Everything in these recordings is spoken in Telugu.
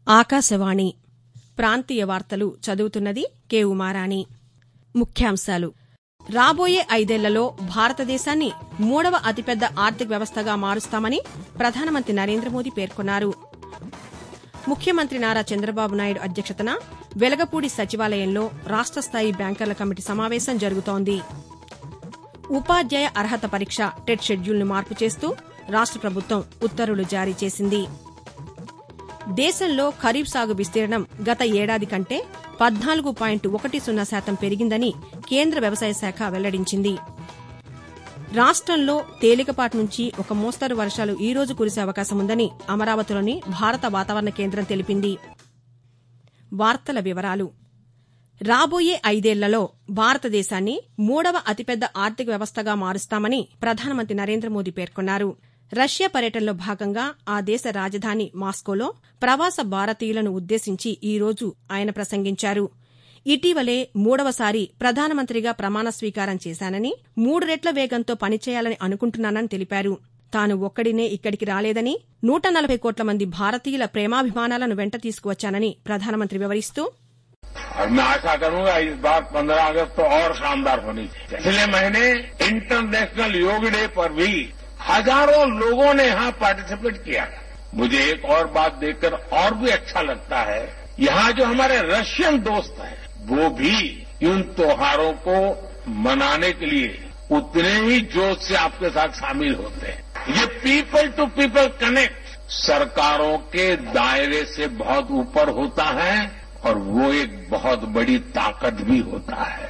ఆకాశవాణి ప్రాంతీయ వార్తలు చదువుతున్నది కె ఉమారాణి ముఖ్యాంశాలు రాబోయే ఐదేళ్లలో భారతదేశాన్ని మూడవ అతిపెద్ద ఆర్థిక వ్యవస్థగా మారుస్తామని ప్రధానమంత్రి నరేంద్ర మోదీ పేర్కొన్నారు ముఖ్యమంత్రి నారా చంద్రబాబు నాయుడు అధ్యక్షతన వెలగపూడి సచివాలయంలో రాష్ట స్థాయి బ్యాంకర్ల కమిటీ సమావేశం జరుగుతోంది ఉపాధ్యాయ అర్హత పరీక్ష టెట్ షెడ్యూల్ను మార్పు చేస్తూ రాష్ట ప్రభుత్వం ఉత్తర్వులు జారీ చేసింది దేశంలో ఖరీఫ్ సాగు విస్తీర్ణం గత ఏడాది కంటే పద్నాలుగు పాయింట్ ఒకటి సున్నా శాతం పెరిగిందని కేంద్ర వ్యవసాయ శాఖ వెల్లడించింది రాష్టంలో తేలికపాటి నుంచి ఒక మోస్తరు వర్షాలు ఈ రోజు కురిసే అవకాశం ఉందని అమరావతిలోని భారత వాతావరణ కేంద్రం తెలిపింది వార్తల వివరాలు రాబోయే ఐదేళ్లలో భారతదేశాన్ని మూడవ అతిపెద్ద ఆర్థిక వ్యవస్థగా మారుస్తామని ప్రధానమంత్రి నరేంద్ర మోదీ పేర్కొన్నారు రష్యా పర్యటనలో భాగంగా ఆ దేశ రాజధాని మాస్కోలో ప్రవాస భారతీయులను ఉద్దేశించి ఈ రోజు ఆయన ప్రసంగించారు ఇటీవలే మూడవసారి ప్రధానమంత్రిగా ప్రమాణ స్వీకారం చేశానని మూడు రెట్ల వేగంతో పనిచేయాలని అనుకుంటున్నానని తెలిపారు తాను ఒక్కడినే ఇక్కడికి రాలేదని నూట నలభై కోట్ల మంది భారతీయుల ప్రేమాభిమానాలను వెంట తీసుకువచ్చానని ప్రధానమంత్రి వివరిస్తూ और मैं आशा करूंगा इस बार 15 अगस्त तो और शानदार होनी चाहिए पिछले महीने इंटरनेशनल योग डे पर भी हजारों लोगों ने यहां पार्टिसिपेट किया मुझे एक और बात देखकर और भी अच्छा लगता है यहां जो हमारे रशियन दोस्त हैं वो भी इन त्योहारों को मनाने के लिए उतने ही जोश से आपके साथ शामिल होते हैं ये पीपल टू पीपल कनेक्ट सरकारों के दायरे से बहुत ऊपर होता है और वो एक बहुत बड़ी ताकत भी होता है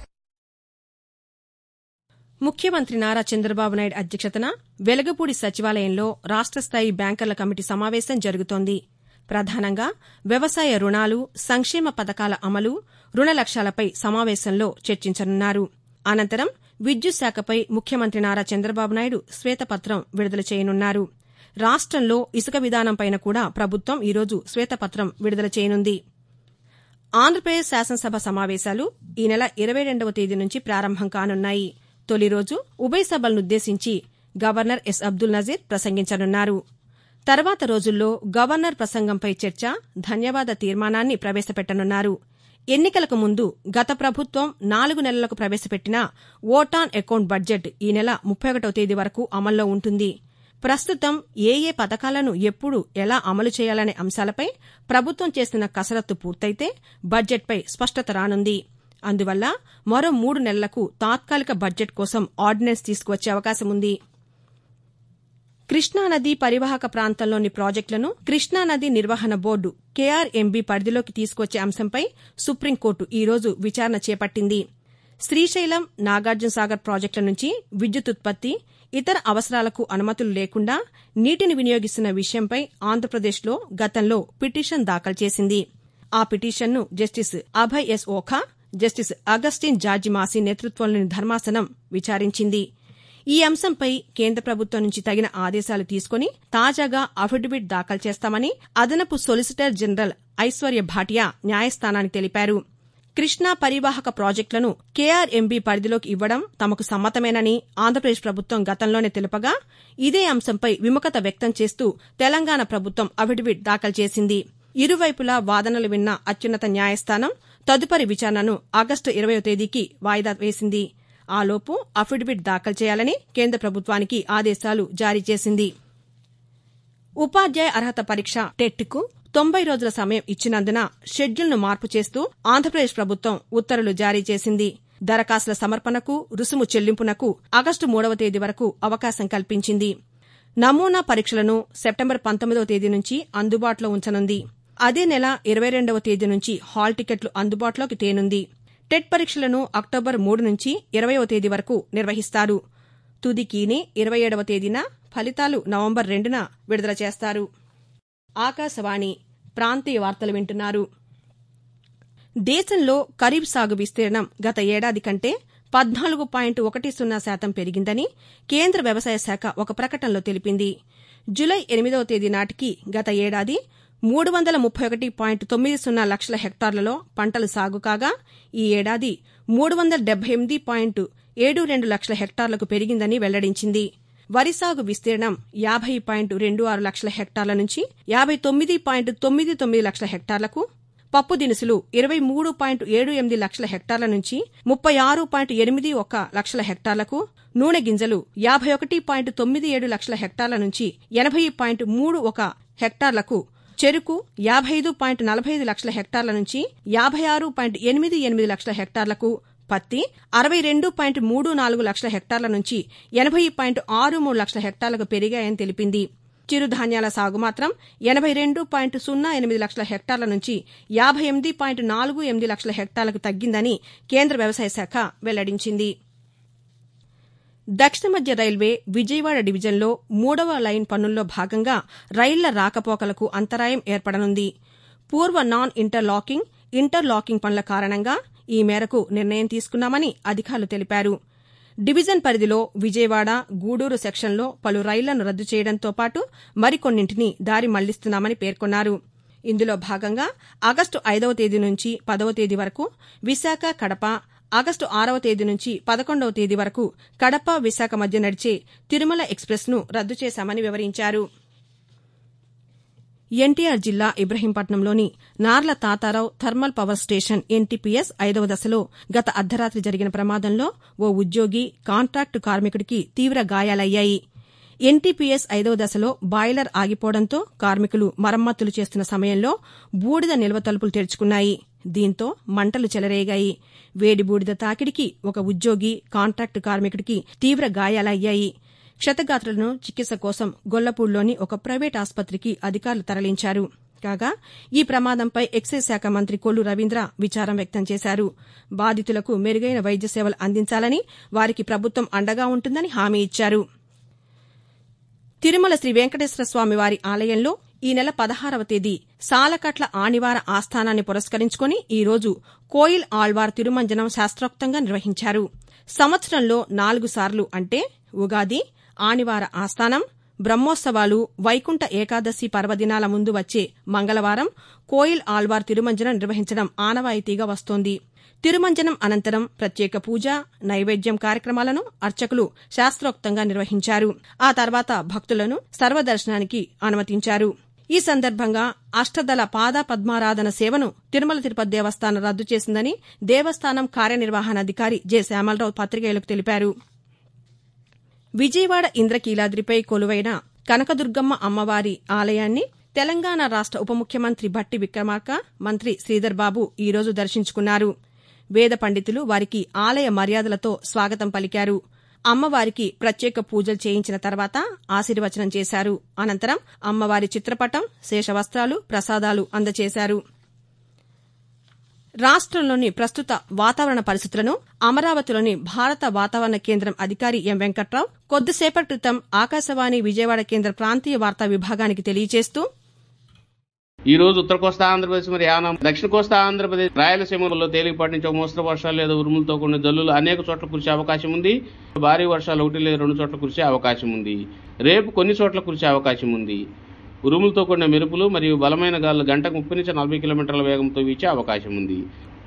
ముఖ్యమంత్రి నారా చంద్రబాబు నాయుడు అధ్యక్షతన వెలగపూడి సచివాలయంలో రాష్ట స్థాయి బ్యాంకర్ల కమిటీ సమావేశం జరుగుతోంది ప్రధానంగా వ్యవసాయ రుణాలు సంక్షేమ పథకాల అమలు రుణ లక్ష్యాలపై సమావేశంలో చర్చించనున్నారు అనంతరం విద్యుత్ శాఖపై ముఖ్యమంత్రి నారా చంద్రబాబు నాయుడు శ్వేతపత్రం విడుదల చేయనున్నారు రాష్టంలో ఇసుక విధానంపైన కూడా ప్రభుత్వం ఈరోజు శ్వేతపత్రం విడుదల చేయనుంది ఆంధ్రప్రదేశ్ శాసనసభ సమావేశాలు ఈ నెల ఇరవై రెండవ తేదీ నుంచి ప్రారంభం కానున్నాయి తొలి రోజు ఉభయ సభలనుద్దేశించి గవర్నర్ ఎస్ అబ్దుల్ నజీర్ ప్రసంగించనున్నారు తర్వాత రోజుల్లో గవర్నర్ ప్రసంగంపై చర్చ ధన్యవాద తీర్మానాన్ని ప్రవేశపెట్టనున్నారు ఎన్నికలకు ముందు గత ప్రభుత్వం నాలుగు నెలలకు ప్రవేశపెట్టిన ఓట్ ఆన్ అకౌంట్ బడ్జెట్ ఈ నెల ముప్పై ఒకటవ తేదీ వరకు అమల్లో ఉంటుంది ప్రస్తుతం ఏ ఏ పథకాలను ఎప్పుడు ఎలా అమలు చేయాలనే అంశాలపై ప్రభుత్వం చేస్తున్న కసరత్తు పూర్తయితే బడ్జెట్పై స్పష్టత రానుంది అందువల్ల మరో మూడు నెలలకు తాత్కాలిక బడ్జెట్ కోసం ఆర్డినెన్స్ తీసుకువచ్చే అవకాశం ఉంది కృష్ణానది పరివాహక ప్రాంతంలోని ప్రాజెక్టులను కృష్ణానది నిర్వహణ బోర్డు కేఆర్ఎంబీ పరిధిలోకి తీసుకొచ్చే అంశంపై సుప్రీంకోర్టు ఈ రోజు విచారణ చేపట్టింది శ్రీశైలం నాగార్జునసాగర్ ప్రాజెక్టుల నుంచి విద్యుత్ ఉత్పత్తి ఇతర అవసరాలకు అనుమతులు లేకుండా నీటిని వినియోగిస్తున్న విషయంపై ఆంధ్రప్రదేశ్లో గతంలో పిటిషన్ దాఖలు చేసింది ఆ పిటిషన్ను justice Abhay S Oka justice Augustine George Masih నేతృత్వంలోని ధర్మాసనం విచారించింది ఈ అంశంపై కేంద్ర ప్రభుత్వం నుంచి తగిన ఆదేశాలు తీసుకుని తాజాగా అఫిడవిట్ దాఖలు చేస్తామని అదనపు సొలిసిటర్ జనరల్ ఐశ్వర్య భాటియా న్యాయస్థానానికి తెలిపారు కృష్ణా పరివాహక ప్రాజెక్టులను కేఆర్ఎంబీ పరిధిలోకి ఇవ్వడం తమకు సమ్మతమేనని ఆంధ్రప్రదేశ్ ప్రభుత్వం గతంలోనే తెలుపగా ఇదే అంశంపై విముఖత వ్యక్తం చేస్తూ తెలంగాణ ప్రభుత్వం అఫిడవిట్ దాఖలు చేసింది ఇరువైపులా వాదనలు విన్న అత్యున్నత న్యాయస్థానం తదుపరి విచారణను ఆగస్టు ఇరవయో తేదీకి వాయిదా వేసింది ఆలోపు అఫిడవిట్ దాఖలు చేయాలని కేంద్ర ప్రభుత్వానికి ఆదేశాలు జారీ చేసింది ఉపాధ్యాయ అర్హత పరీక్ష టెట్కు తొంభై రోజుల సమయం ఇచ్చినందున షెడ్యూల్ను మార్పు చేస్తూ ఆంధ్రప్రదేశ్ ప్రభుత్వం ఉత్తర్వులు జారీ చేసింది దరఖాస్తుల సమర్పణకు రుసుము చెల్లింపునకు ఆగస్టు మూడవ తేదీ వరకు అవకాశం కల్పించింది నమూనా పరీక్షలను సెప్టెంబర్ పంతొమ్మిదవ తేదీ నుంచి అందుబాటులో ఉంచనుంది అదే నెల ఇరవై రెండవ తేదీ నుంచి హాల్ టికెట్లు అందుబాటులోకి తేనుంది టెట్ పరీక్షలను అక్టోబర్ మూడు నుంచి ఇరవయవ తేదీ వరకు నిర్వహిస్తారు తుది కీని ఇరవై ఏడవ తేదీన ఫలితాలు నవంబర్ రెండున విడుదల చేస్తారు ఆకాశవాణి ప్రాంతీయ వార్తలు వింటున్నారు దేశంలో ఖరీఫ్ సాగు విస్తీర్ణం గత ఏడాది కంటే పద్నాలుగు పాయింట్ ఒకటి సున్నా శాతం పెరిగిందని కేంద్ర వ్యవసాయ శాఖ ఒక ప్రకటనలో తెలిపింది జులై ఎనిమిదవ తేదీ నాటికి గత ఏడాది మూడు వందల ముప్పై ఒకటి పాయింట్ తొమ్మిది సున్నా లక్షల హెక్టార్లలో పంటలు సాగు కాగా ఈ ఏడాది మూడు వందల డెబ్బై ఎనిమిది పాయింట్ ఏడు రెండు లక్షల హెక్టార్లకు పెరిగిందని వెల్లడించింది వరి సాగు విస్తీర్ణం యాభై పాయింట్ రెండు ఆరు లక్షల హెక్టార్ల నుంచి యాభై తొమ్మిది పాయింట్ తొమ్మిది తొమ్మిది లక్షల హెక్టార్లకు పప్పు దినుసులు ఇరవై మూడు పాయింట్ ఏడు ఎనిమిది లక్షల హెక్టార్ల నుంచి ముప్పై ఆరు పాయింట్ ఎనిమిది ఒక లక్షల హెక్టార్లకు నూనె గింజలు యాభై ఒకటి పాయింట్ తొమ్మిది ఏడు లక్షల హెక్టార్ల నుంచి ఎనభై పాయింట్ మూడు ఒక హెక్టార్లకు చెరుకు యాభై ఐదు పాయింట్ నలభై ఐదు లక్షల హెక్టార్ల నుంచి యాభై ఆరు పాయింట్ ఎనిమిది ఎనిమిది లక్షల హెక్టార్లకు పత్తి అరవై రెండు పాయింట్ మూడు నాలుగు లక్షల హెక్టార్ల నుంచి ఎనభై పాయింట్ ఆరు మూడు లక్షల హెక్టార్లకు పెరిగాయని తెలిపింది చిరుధాన్యాల సాగు మాత్రం ఎనభై రెండు పాయింట్ సున్నా ఎనిమిది లక్షల హెక్టార్ల నుంచి యాభై ఎనిమిది పాయింట్ నాలుగు ఎనిమిది లక్షల హెక్టార్లకు తగ్గిందని కేంద్ర వ్యవసాయ శాఖ వెల్లడించింది దక్షిణ మధ్య రైల్వే విజయవాడ డివిజన్లో మూడవ లైన్ పనుల్లో భాగంగా రైళ్ల రాకపోకలకు అంతరాయం ఏర్పడనుంది పూర్వ non interlocking interlocking పనుల కారణంగా ఈ మేరకు నిర్ణయం తీసుకున్నామని అధికారులు తెలిపారు డివిజన్ పరిధిలో విజయవాడ గూడూరు సెక్షన్లో పలు రైళ్లను రద్దు చేయడంతో పాటు మరికొన్నింటిని దారి మళ్లిస్తున్నామని పేర్కొన్నారు ఇందులో భాగంగా ఆగస్టు ఐదవ తేదీ నుంచి పదవ తేదీ వరకు విశాఖ కడప ఆగస్టు ఆరవ తేదీ నుంచి పదకొండవ తేదీ వరకు కడప విశాఖ మధ్య నడిచే తిరుమల ఎక్స్ప్రెస్ను రద్దు చేశామని వివరించారు ఎన్టీఆర్ జిల్లా ఇబ్రహీంపట్నంలోని Narla Tatarao thermal power station NTPS ఐదవ దశలో గత అర్ధరాత్రి జరిగిన ప్రమాదంలో ఓ ఉద్యోగి కాంట్రాక్టు కార్మికుడికి తీవ్ర గాయాలయ్యాయి ఎన్టీపీఎస్ ఐదవ దశలో బాయిలర్ ఆగిపోవడంతో కార్మికులు మరమ్మతులు చేస్తున్న సమయంలో బూడిద నిల్వ తలుపులు తెరుచుకున్నాయి దీంతో మంటలు చెలరేగాయి వేడి బూడిద తాకిడికి ఒక ఉద్యోగి కాంట్రాక్టు కార్మికుడికి తీవ్ర గాయాలయ్యాయి క్షతగాత్రులను చికిత్స కోసం గొల్లపూడిలోని ఒక ప్రైవేట్ ఆసుపత్రికి అధికారులు తరలించారు కాగా ఈ ప్రమాదంపై ఎక్సైజ్ శాఖ మంత్రి కొల్లు రవీంద్ర విచారం వ్యక్తం చేశారు బాధితులకు మెరుగైన వైద్య సేవలు అందించాలని వారికి ప్రభుత్వం అండగా ఉంటుందని హామీ ఇచ్చారు తిరుమల శ్రీ వెంకటేశ్వర స్వామి వారి ఆలయంలో ఈ నెల పదహారవ తేదీ సాలకట్ల ఆణివార ఆస్థానాన్ని పురస్కరించుకుని ఈరోజు కోయిల్ ఆళ్వార్ తిరుమంజనం శాస్త్రోక్తంగా నిర్వహించారు సంవత్సరంలో నాలుగు సార్లు అంటే ఉగాది ఆణివార ఆస్థానం బ్రహ్మోత్సవాలు వైకుంఠ ఏకాదశి పర్వదినాల ముందు వచ్చే మంగళవారం కోయిల్ ఆళ్వార్ తిరుమంజనం నిర్వహించడం ఆనవాయితీగా వస్తోంది తిరుమంజనం అనంతరం ప్రత్యేక పూజ నైవేద్యం కార్యక్రమాలను అర్చకులు శాస్త్రోక్తంగా నిర్వహించారు ఆ తర్వాత భక్తులను సర్వదర్శనానికి అనుమతించారు ఈ సందర్భంగా అష్టదళ పాద పద్మారాధన సేవను తిరుమల తిరుపతి దేవస్థానం రద్దు చేసిందని దేవస్థానం కార్యనిర్వహణాధికారి జె శ్యామలరావు పత్రికేయులకు తెలిపారు విజయవాడ ఇంద్రకీలాద్రిపై కొలువైన కనకదుర్గమ్మ అమ్మవారి ఆలయాన్ని తెలంగాణ రాష్ట ఉప ముఖ్యమంత్రి భట్టి విక్రమార్క మంత్రి శ్రీధర్ బాబు ఈరోజు దర్శించుకున్నారు వేద పండితులు వారికి ఆలయ మర్యాదలతో స్వాగతం పలికారు అమ్మవారికి ప్రత్యేక పూజలు చేయించిన తర్వాత ఆశీర్వచనం చేశారు అనంతరం అమ్మవారి చిత్రపటం శేషవస్త్రాలు ప్రసాదాలు అందజేశారు రాష్టంలోని ప్రస్తుత వాతావరణ పరిస్థితులను అమరావతిలోని భారత వాతావరణ కేంద్రం అధికారి ఎం వెంకట్రావు కొద్దిసేపటి క్రితం ఆకాశవాణి విజయవాడ కేంద్ర ప్రాంతీయ వార్తా విభాగానికి తెలియజేస్తూ ఈ రోజు ఉత్తర కోస్తా ఆంధ్రప్రదేశ్ మరి యానం దక్షిణ కోస్తా ఆంధ్రప్రదేశ్ రాయలసీమలో తేలికపాటి నుంచి ఒక మోస్తరు వర్షాలు లేదా ఉరుములతో కూడిన జల్లులు అనేక చోట్ల కురిసే అవకాశం ఉంది భారీ వర్షాలు ఒకటి లేదా రెండు చోట్ల కురిసే అవకాశం ఉంది రేపు కొన్ని చోట్ల కురిసే అవకాశం ఉంది ఉరుములతో కూడిన మెరుపులు మరియు బలమైన గాలులు గంటకు ముప్పై నుంచి నలభై కిలోమీటర్ల వేగంతో వీచే అవకాశం ఉంది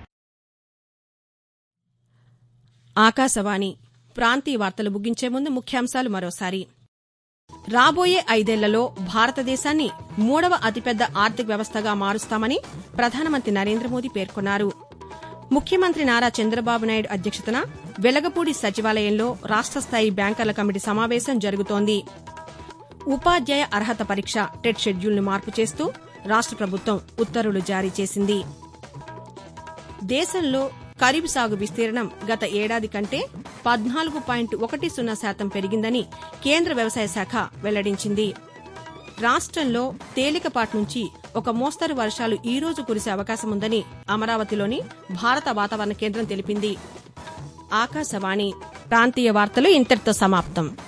ఆకాశవాణి ప్రాంతీయ వార్తలు ముగించే ముందు ముఖ్యాంశాలు మరోసారి రాబోయే ఐదేళ్లలో భారతదేశాన్ని మూడవ అతిపెద్ద ఆర్థిక వ్యవస్థగా మారుస్తామని ప్రధానమంత్రి నరేంద్ర మోదీ పేర్కొన్నారు ముఖ్యమంత్రి నారా చంద్రబాబు నాయుడు అధ్యక్షతన వెలగపూడి సచివాలయంలో రాష్ట స్థాయి బ్యాంకర్ల కమిటీ సమావేశం జరుగుతోంది ఉపాధ్యాయ అర్హత పరీక్ష టెట్ షెడ్యూల్ను మార్పు చేస్తూ రాష్ట ప్రభుత్వం ఉత్తర్వులు జారీ చేసింది దేశంలో ఖరీఫ్ సాగు విస్తీర్ణం గత ఏడాది కంటే పద్నాలుగు పాయింట్ ఒకటి సున్నా శాతం పెరిగిందని కేంద్ర వ్యవసాయ శాఖ వెల్లడించింది రాష్టంలో తేలికపాటి నుంచి ఒక మోస్తరు వర్షాలు ఈ రోజు కురిసే అవకాశముందని అమరావతిలోని భారత వాతావరణ కేంద్రం తెలిపింది ఆకాశవాణి ప్రాంతీయ వార్తలు ఇంతటితో సమాప్తం